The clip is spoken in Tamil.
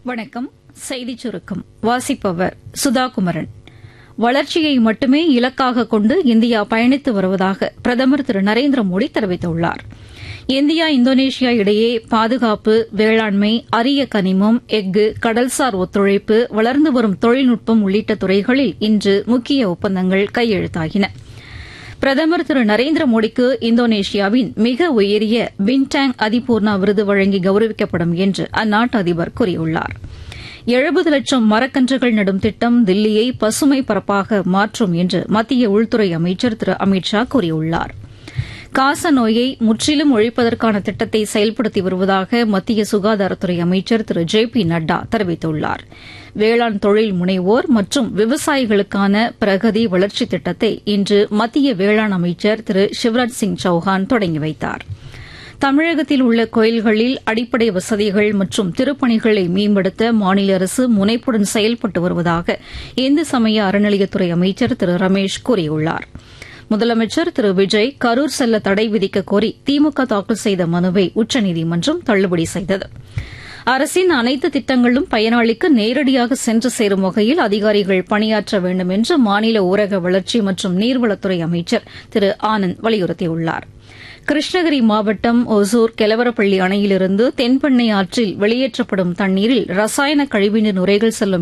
வணக்கம் செய்திச் சுருக்கம் வாசிப்பவர் சுதாகுமரன் வளர்ச்சியை மட்டுமே இலக்காக கொண்டு இந்தியா பயணித்து வருவதாக பிரதமர் திரு நரேந்திர மோடி தெரிவித்துள்ளார் இந்தியா இந்தோனேஷியா இடையே பாதுகாப்பு வேளாண்மை அரிய கனிமம் எஃகு கடல்சார் ஒத்துழைப்பு வளர்ந்து வரும் தொழில்நுட்பம் உள்ளிட்ட துறைகளில் இன்று முக்கிய ஒப்பந்தங்கள் கையெழுத்தாகின பிரதமர் திரு நரேந்திர மோடிக்கு இந்தோனேஷியாவின் மிக உயரிய பின்டாங் அதிபூர்ணா விருது வழங்கி கௌரவிக்கப்படும் என்று அந்நாட்டு அதிபர் கூறியுள்ளார் எழுபது லட்சம் மரக்கன்றுகள் நடும் திட்டம் தில்லியை பசுமை பரப்பாக மாற்றும் என்று மத்திய உள்துறை அமைச்சர் திரு அமித் ஷா கூறியுள்ளார் காச நோயை முற்றிலும் ஒழிப்பதற்கான திட்டத்தை செயல்படுத்தி வருவதாக மத்திய சுகாதாரத்துறை அமைச்சர் திரு ஜே பி நட்டா தெரிவித்துள்ளார் வேளாண் தொழில் முனைவோர் மற்றும் விவசாயிகளுக்கான பிரகதி வளர்ச்சி திட்டத்தை இன்று மத்திய வேளாண் அமைச்சர் திரு சிவராஜ் சிங் சௌஹான் தொடங்கி வைத்தார் தமிழகத்தில் உள்ள கோயில்களில் அடிப்படை வசதிகள் மற்றும் திருப்பணிகளை மேம்படுத்த மாநில அரசு முனைப்புடன் செயல்பட்டு வருவதாக இந்து சமய அறநிலையத்துறை அமைச்சர் திரு ரமேஷ் கூறியுள்ளாா் முதலமைச்சர் திரு விஜய் கரூர் செல்ல தடை விதிக்க கோரி திமுக தாக்கல் செய்த மனுவை உச்சநீதிமன்றம் தள்ளுபடி செய்தது அரசின் அனைத்து திட்டங்களும் பயனாளிக்கு நேரடியாக சென்று சேரும் வகையில் அதிகாரிகள் பணியாற்ற வேண்டும் என்று மாநில ஊரக வளர்ச்சி மற்றும் நீர்வளத்துறை அமைச்சர் திரு ஆனந்த் வலியுறுத்தியுள்ளார் கிருஷ்ணகிரி மாவட்டம் ஒசூர் கெலவரப்பள்ளி அணையிலிருந்து தென்பெண்ணை ஆற்றில் வெளியேற்றப்படும் தண்ணீரில் ரசாயன கழிவுநீர் நுரைகள் செல்லும்